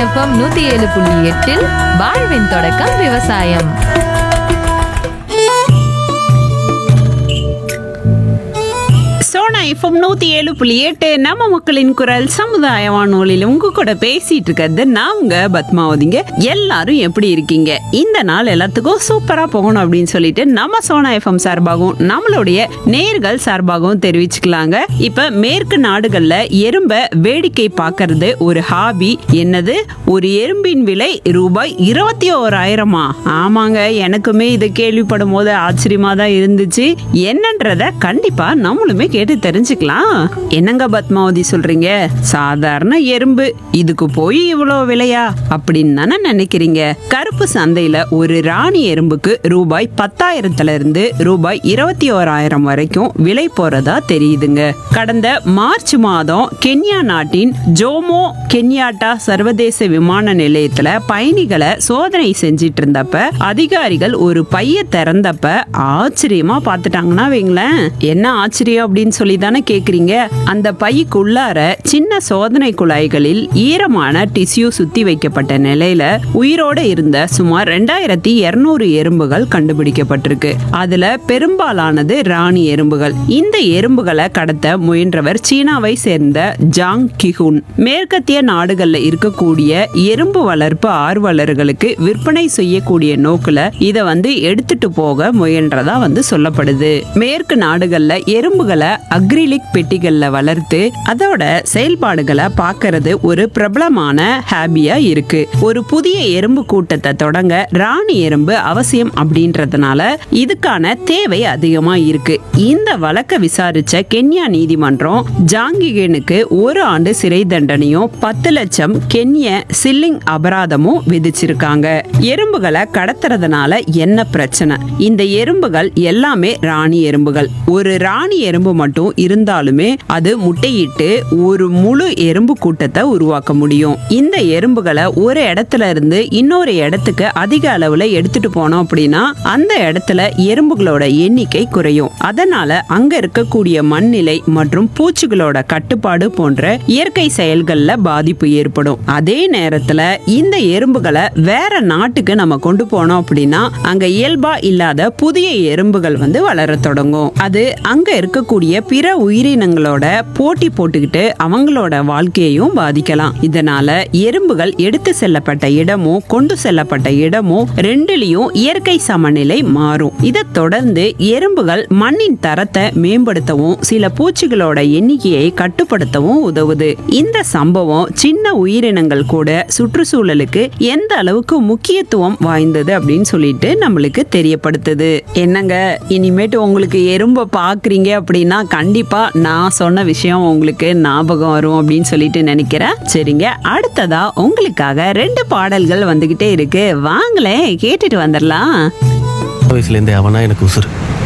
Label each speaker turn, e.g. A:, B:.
A: FM நூத்தி ஏழு புள்ளி எட்டில் வாழ்வின் தொடக்கம் விவசாயம்
B: சோனா எஃப்எம் நூத்தி ஏழு புள்ளி எட்டு நம்ம மக்களின் குரல் சமுதாய வானொலியில் உங்க கூட பேசிட்டு இருக்கிறது நான் உங்க பத்மாவதிங்க எல்லாரும் எப்படி இருக்கீங்க இந்த நாள் எல்லாத்துக்கும் சூப்பரா போகணும் அப்படின்னு சொல்லிட்டு நம்ம சோனா எஃப்எம் சார்பாகவும் நம்மளுடைய நேர்கள் சார்பாகவும் தெரிவிச்சுக்கலாங்க இப்ப மேற்கு நாடுகள்ல எறும்ப வேடிக்கை பார்க்கறது ஒரு ஹாபி என்னது ஒரு எறும்பின் விலை ரூபாய் இருபத்தி ஓராயிரமா ஆமாங்க எனக்குமே இதை கேள்விப்படும் போது ஆச்சரியமா தான் இருந்துச்சு என்னன்றத கண்டிப்பா நம்மளுமே கேட்டு தெரிஞ்சுக்கலாம் என்னங்க பத்மாவதி சொல்றீங்க சாதாரண எறும்பு இதுக்கு போய் இவ்வளோ விலையா அப்படின்னு தானே நினைக்கிறீங்க கருப்பு சந்தையில ஒரு ராணி எறும்புக்கு ரூபாய் பத்தாயிரத்துல இருந்து ரூபாய் இருபத்தி ஓராயிரம் வரைக்கும் விலை போறதா தெரியுதுங்க கடந்த மார்ச் மாதம் கென்யா நாட்டின் ஜோமோ கென்யாட்டா சர்வதேச விமான நிலையத்துல பயணிகளை சோதனை செஞ்சிட்டு இருந்தப்ப அதிகாரிகள் ஒரு பைய திறந்தப்ப ஆச்சரியமா பார்த்துட்டாங்கன்னா வைங்களேன் என்ன ஆச்சரியம் அப்படின்னு சொல்லி தானே கேக்குறீங்க அந்த பைக்குள்ளார சின்ன சோதனை குழாய்களில் ஈரமான டிஷ்யூ சுத்தி வைக்கப்பட்ட நிலையில உயிரோட இருந்த சுமார் ரெண்டாயிரத்தி இருநூறு எறும்புகள் கண்டுபிடிக்கப்பட்டிருக்கு அதுல பெரும்பாலானது ராணி எறும்புகள் இந்த எறும்புகளை கடத்த முயன்றவர் சீனாவை சேர்ந்த ஜாங் கிஹுன் மேற்கத்திய நாடுகள்ல இருக்கக்கூடிய எறும்பு வளர்ப்பு ஆர்வலர்களுக்கு விற்பனை செய்யக்கூடிய நோக்குல இத வந்து எடுத்துட்டு போக முயன்றதா வந்து சொல்லப்படுது மேற்கு நாடுகள்ல எறும்புகளை அக்ரிலிக் பெட்டிகள்ல வளர்த்து அதோட செயல்பாடுகளை பார்க்கறது ஒரு பிரபலமான ஹாபியா இருக்கு ஒரு புதிய எறும்பு கூட்டத்தை தொடங்க ராணி எறும்பு அவசியம் அப்படின்றதுனால இதுக்கான தேவை அதிகமா இருக்கு இந்த வழக்க விசாரிச்ச கென்யா நீதிமன்றம் ஜாங்கிகனுக்கு ஒரு ஆண்டு சிறை தண்டனையும் பத்து லட்சம் கென்ய சில்லிங் அபராதமும் விதிச்சிருக்காங்க எறும்புகளை கடத்துறதுனால என்ன பிரச்சனை இந்த எறும்புகள் எல்லாமே ராணி எறும்புகள் ஒரு ராணி எறும்பு மட்டும் இருந்தாலுமே அது முட்டையிட்டு ஒரு முழு எறும்பு கூட்டத்தை உருவாக்க முடியும் இந்த எறும்புகளை ஒரு இடத்துல இருந்து இன்னொரு இடத்துக்கு அதிக அளவுல எடுத்துட்டு போனோம் அப்படின்னா அந்த இடத்துல எறும்புகளோட எண்ணிக்கை குறையும் அதனால அங்க இருக்கக்கூடிய மண்ணிலை மற்றும் பூச்சிகளோட கட்டுப்பாடு போன்ற இயற்கை செயல்கள்ல பாதிப்பு ஏற்படும் அதே நேரத்துல இந்த எறும்புகளை வேற நாட்டுக்கு நம்ம கொண்டு போனோம் அப்படின்னா அங்க இயல்பா இல்லாத புதிய எறும்புகள் வந்து வளர தொடங்கும் அது அங்க இருக்கக்கூடிய பிற உயிரினங்களோட போட்டி போட்டுக்கிட்டு அவங்களோட வாழ்க்கையையும் பாதிக்கலாம் இதனால எறும்புகள் எடுத்து செல்லப்பட்ட இடமும் கொண்டு செல்லப்பட்ட இடமும் ரெண்டுலயும் இயற்கை சமநிலை மாறும் இதை தொடர்ந்து எறும்புகள் மண்ணின் தரத்தை மேம்படுத்தவும் சில பூச்சிகளோட எண்ணிக்கையை கட்டுப்படுத்தவும் உதவுது இந்த சம்பவம் சின்ன உயிரினங்கள் கூட சுற்றுச்சூழலுக்கு எந்த அளவுக்கு முக்கியத்துவம் வாய்ந்தது அப்படின்னு சொல்லிட்டு நம்மளுக்கு தெரியப்படுத்துது என்னங்க இனிமேட்டு உங்களுக்கு எறும்பை பாக்குறீங்க அப்படின்னா கண்டிப்பா நான் சொன்ன விஷயம் உங்களுக்கு ஞாபகம் வரும் அப்படின்னு சொல்லிட்டு நினைக்கிறேன் சரிங்க அடுத்ததா உங்களுக்காக ரெண்டு பாடல்கள் வந்துகிட்டே இருக்கு வாங்களேன் கேட்டுட்டு வந்துடலாம்
C: வயசுலேருந்தே அவனா எனக்கு உசுறு